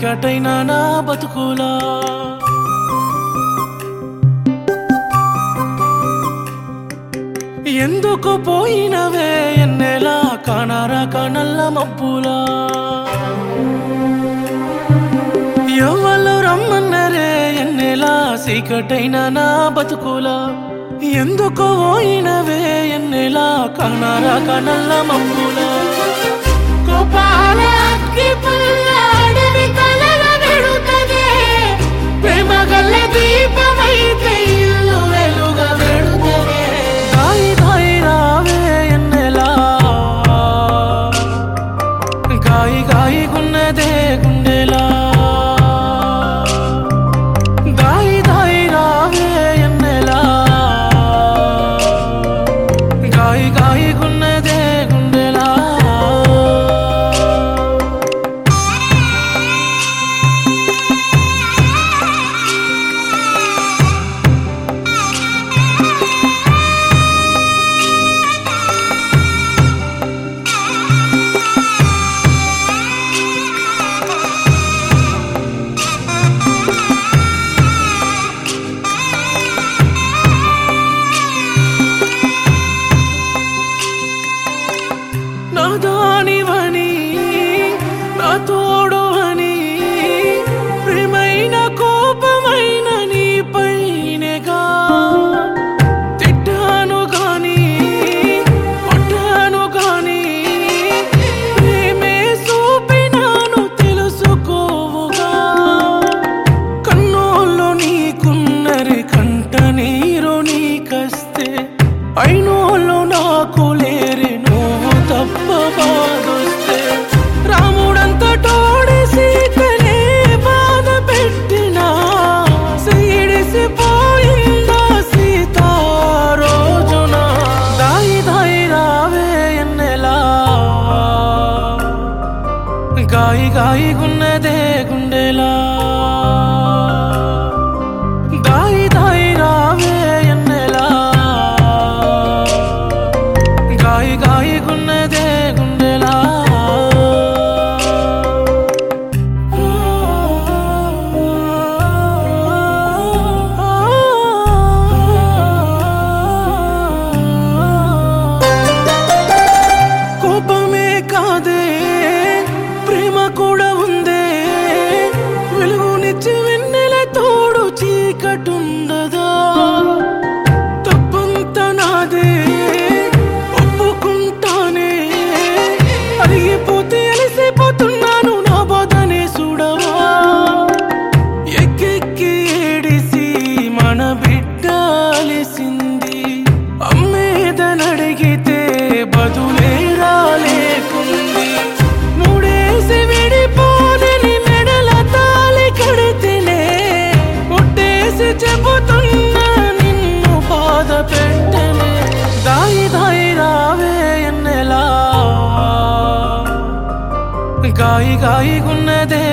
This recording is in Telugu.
చీకటైన నా బతుకులా ఎందుకు పోయినవే ఎన్నెలా కనరా కనల్ల మబ్బులా ఎవరు రమ్మన్నరే ఎన్నెలా చీకటైన నా బతుకులా ఎందుకు పోయినవే ఎన్నెలా కనరా కనల్ల మబ్బులా గోపాల అగ్గి పుల్ల అడవి కలల వెడుతదే ప్రేమ గల్ల దీపమైతే ఇల్లు వెలుగ వెడుతదే దాయి దాయి రావే ఎన్నెలా గాయి గాయి గున్నదే గుండెలా దాయి దాయి రావే ఎన్నెలా గాయి గాయి గున్నదే గుండెలా నా దానివని నా తోడువని ప్రేమైన కోపమైన నీ పైనగా తిట్టాను గాని కొట్టాను గాని ప్రేమే చూపినాను తెలుసుకోవుగా కన్నోళ్ళు నీకున్నరి కంట నీరు నీకస్తే అయినోళ్ళు నాకు లేరి నువ్వు తప్ప బాధొస్తే రాముడంత తోడి సీతనే బాధ పెట్టినా సీడిసి పోయిందా సీత రోజున దాయి దాయి రావే ఎన్నెలా గాయి గాయి గున్నదే గుండెలా దాయి దాయి రావే ఎన్నెలా గాయి గాయి గున్నదే గుండెలా కోపమే కాదే ప్రేమ కూడా ఉందే వెలుగునిచ్చి వెన్నెల తోడు చీకటుండదా తప్పంత నాదే ఒప్పుకుంటానే అలిగిపోతే అలసిపోతున్నాను నా బాధనే చూడవా ఎక్కెక్కి ఏడిసి మన బిడ్డ అలిసింది అమ్మేదనడిగితే బదులే రాలేకుంది మూడేసి విడిపోదని మెడల తాలి కడితేనే కొట్టేసి చెబుతున్నా నిన్ను బాధ పెట్టనే దాయి దాయి రావే ఎన్నెలా గాయి గాయి గున్నదే